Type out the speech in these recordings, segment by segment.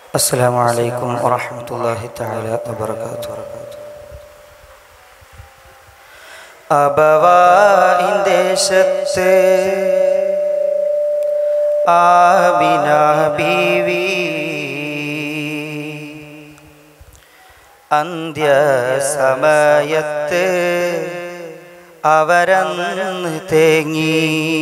السلام عليكم ورحمة الله تعالى وبركاته അബവായിൻ ദേശത്ത് ആബിന ബീവി അന്ത്യസമയത്ത് അവരന്ന് തേങ്ങി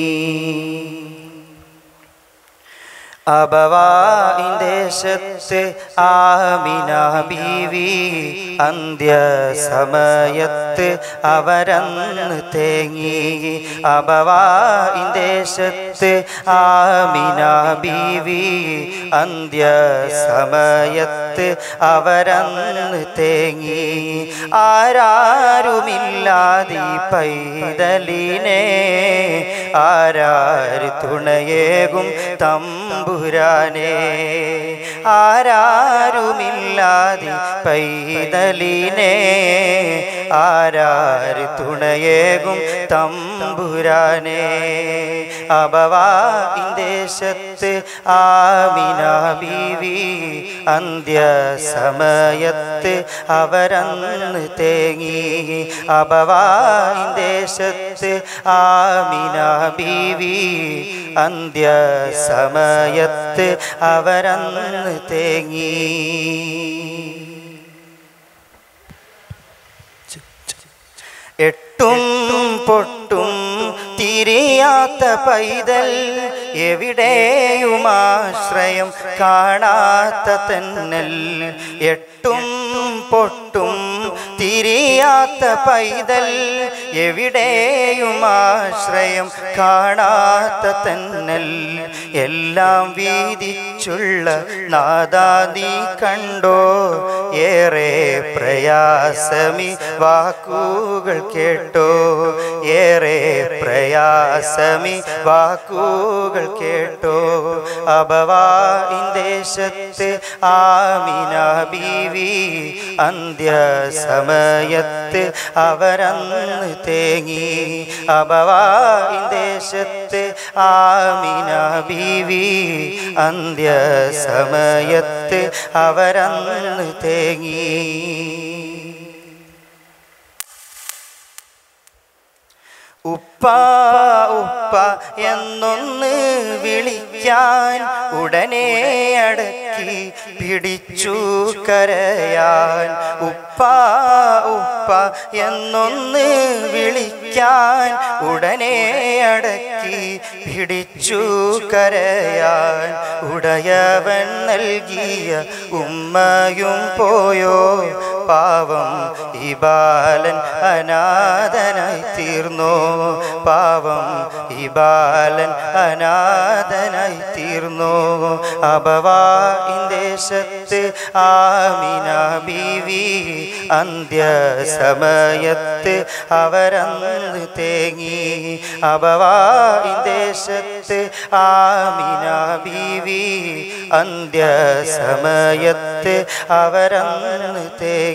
അബവായിൻ ദേശത്ത് ആമിന ബീവി അന്ത്യസമയത്ത് അവരന്ന് തേങ്ങി അബവായിൻ ദേശത്ത് ആമിന ബീവി അന്ത്യസമയത്ത് അവരന്ന് തേങ്ങി ആരാരുമില്ലാതി പൈതലിനെ ആരാര് തുണയേകും തമ്പുരാനെ ആരാരുമില്ലാതി പൈതലിനെ ആരാര് തുണയേകും തമ്പുരാനെ അബവായിൻ ദേശത്ത് ആമിന ബീവി അന്ത്യസമയത്ത് അവരന്ന് തേങ്ങി അബവായിൻ ദേശത്ത് ആമിന ബീവി അന്ത്യസമയത്ത് അവരന്ന് തേങ്ങി എട്ടും പൊട്ടും തിരിയാത്ത പൈതൽ എവിടെയുമാശ്രയം കാണാത്ത തന്നൽ എട്ടും പൊട്ടും തിരിയാത്ത പൈതൽ എവിടെയുമാശ്രയം കാണാത്ത തന്നൽ എല്ലാം വീതിച്ചുള്ള നാദാതി കണ്ടോ ഏറെ പ്രയാസമി വാക്കുകൾ കേട്ടോ ഏറെ പ്രയാസമി വാക്കുകൾ കേട്ടോ അബവായിൻ ദേശത്ത് ആമിന ബീവി അന്ത്യസമയത്ത് അവരന്ന് തേങ്ങി അബവായിൻ ദേശത്ത് ആമിന ബീവി അന്ത്യസമയത്ത് അവരന്ന് തേങ്ങി ഉപ്പ ഉപ്പ എന്നൊന്ന് വിളിക്കാൻ ഉടനെ അടക്കി പിടിച്ചു കരയാൻ ഉപ്പ ഉപ്പ എന്നൊന്ന് വിളിക്കാൻ ഉടനെ അടക്കി പിടിച്ചു കരയാൻ ഉടയവൻ നൽകിയ ഉമ്മയും പോയോ പാവം ഈ ബാലൻ അനാഥനായി തീർന്നോ പാവം ഈ ബാലൻ അനാഥനായി തീർന്നോ അബവായിൻ ദേശത്ത് ആമിന ബീവി അന്ത്യസമയത്ത് അവരന്ന് തേങ്ങി അബവായിൻ ദേശത്ത് ആമിന ബീവി അന്ത്യസമയത്ത് അവരന്ന് തേങ്ങി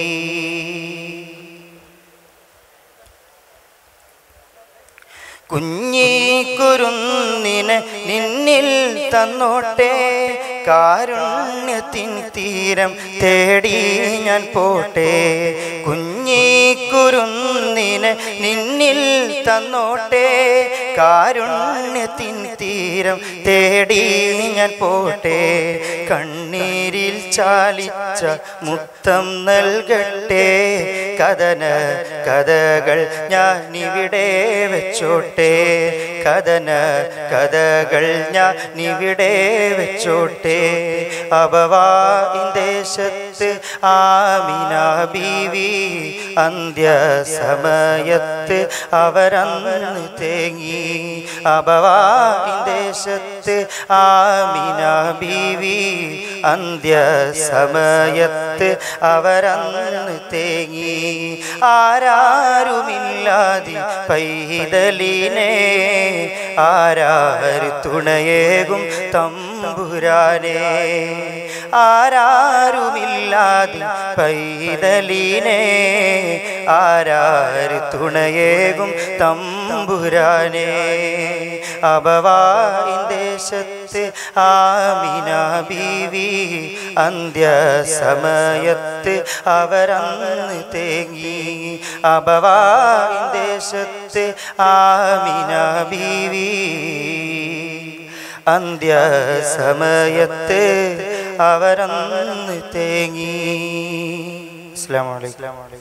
കുഞ്ഞീ കുരുന്നിന് നിന്നിൽ തന്നോട്ടെ കാരുണ്യത്തിൻ തീരം തേടി ഞാൻ പോട്ടെ കുഞ്ഞീ കുരുന്നിന് നിന്നിൽ തന്നോട്ടെ കാരുണ്യത്തിൻ തീരം തേടി ഞാൻ പോട്ടെ കണ്ണീരിൽ ചാലിച്ച മുത്തം നൽകട്ടെ കഥന കഥകൾ ഞാൻ ഇവിടെ വെച്ചോട്ടെ കഥന കഥകൾ ഞാൻ ഇവിടെ വെച്ചോട്ടെ അബവായിൻ ദേശത്ത് ആമിന ബീവി അന്ത്യസമയത്ത് അവരന്ന് തേങ്ങി അബവായിൻ ദേശത്ത് ആമിന ബീവി അന്ത്യസമയത്ത് അവരന്ന് തേങ്ങി ആരാരുമില്ലാതി പൈതലിനെ ആരാര് തുണയേകും തമ്പുരാനെ ആരാരുമില്ലാതി പൈതലിനെ ആരാര് തുണയേകും തമ്പുരാനെ അബവായിൻ ദേശത്ത് ആമിന ബീവി അന്ത്യസമയത്ത് അവരന്ന് തേങ്ങി അബവായിൻ ദേശത്ത് ആമിന ബീവി അന്ത്യസമയത്ത് അവരന്ന് തേങ്ങി അസ്സലാമു അലൈക്കും